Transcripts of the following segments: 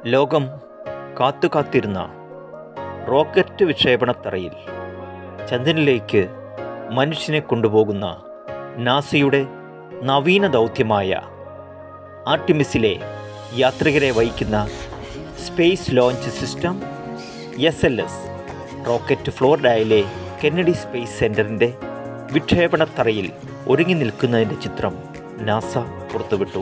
ലോകം കാത്തുകാത്തിരുന്ന റോക്കറ്റ് വിക്ഷേപണത്തറയിൽ ചന്ദ്രനിലേക്ക് മനുഷ്യനെ കൊണ്ടുപോകുന്ന നാസയുടെ നവീന ദൗത്യമായ ആർട്ടിമിസിലെ യാത്രികരെ വഹിക്കുന്ന space launch system S L S rocket ഫ്ലോറിഡയിലെ കെന്നഡി സ്പേസ് സെൻറ്ററിൻ്റെ വിക്ഷേപണത്തറയിൽ ഒരുങ്ങി നിൽക്കുന്നതിൻ്റെ ചിത്രം നാസ പുറത്തുവിട്ടു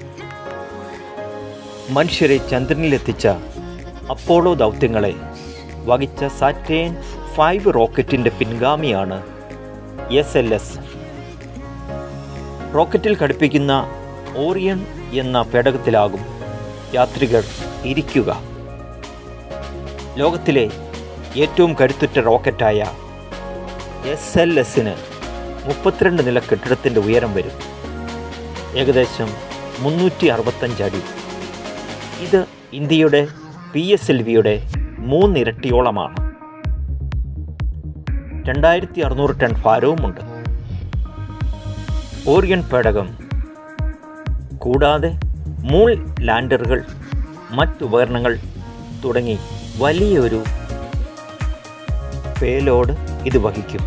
മനുഷ്യരെ ചന്ദ്രനിലെത്തിച്ച അപ്പോളോ ദൗത്യങ്ങളെ വഹിച്ച സാറ്റേൺ ഫൈവ് റോക്കറ്റിൻ്റെ പിൻഗാമിയാണ് എസ് എൽ എസ് റോക്കറ്റിൽ ഘടിപ്പിക്കുന്ന ഓറിയൺ എന്ന പേടകത്തിലാകും യാത്രികർ ഇരിക്കുക ലോകത്തിലെ ഏറ്റവും കരുത്തുറ്റ റോക്കറ്റായ എസ് എൽ എസിന് മുപ്പത്തിരണ്ട് നില കെട്ടിടത്തിൻ്റെ ഉയരം വരും ഏകദേശം മുന്നൂറ്റി അറുപത്തഞ്ച് അടി ഇത് ഇന്ത്യയുടെ പി എസ് എൽ വിയുടെ മൂന്നിരട്ടിയോളമാണ് രണ്ടായിരത്തി അറുന്നൂറ് ടൺ ഭാരവുമുണ്ട് ഓറിയൻ പേടകം കൂടാതെ മൂൾ ലാൻഡറുകൾ മറ്റുപകരണങ്ങൾ തുടങ്ങി വലിയൊരു പേലോഡ് ഇത് വഹിക്കും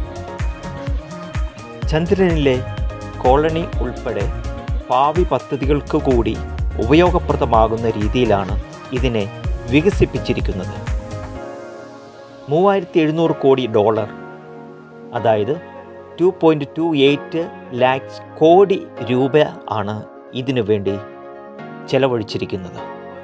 ചന്ദ്രനിലെ കോളനി ഉൾപ്പെടെ ഭാവി പദ്ധതികൾക്ക് കൂടി ഉപയോഗപ്രദമാകുന്ന രീതിയിലാണ് ഇതിനെ വികസിപ്പിച്ചിരിക്കുന്നത് മൂവായിരത്തി എഴുന്നൂറ് കോടി ഡോളർ അതായത് two point two eight lakhs കോടി രൂപ ആണ് ഇതിനു വേണ്ടി ചെലവഴിച്ചിരിക്കുന്നത്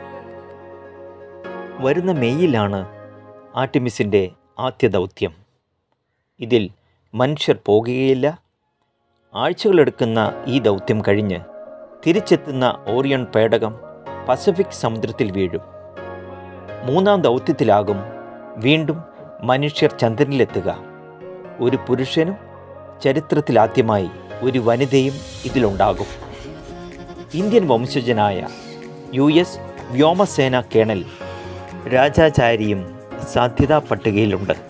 വരുന്ന മെയ്യിലാണ് ആർട്ടിമിസിൻ്റെ ആദ്യ ദൗത്യം ഇതിൽ മനുഷ്യർ പോകുകയില്ല ആഴ്ചകളെടുക്കുന്ന ഈ ദൗത്യം കഴിഞ്ഞ് തിരിച്ചെത്തുന്ന ഓറിയൺ പേടകം പസഫിക് സമുദ്രത്തിൽ വീഴും മൂന്നാം ദൗത്യത്തിലാകും വീണ്ടും മനുഷ്യർ ചന്ദ്രനിലെത്തുക ഒരു പുരുഷനും ചരിത്രത്തിലാദ്യമായി ഒരു വനിതയും ഇതിലുണ്ടാകും ഇന്ത്യൻ വംശജനായ യു എസ് വ്യോമസേന കേണൽ രാജാചാരിയും സാധ്യതാ പട്ടികയിലുണ്ട്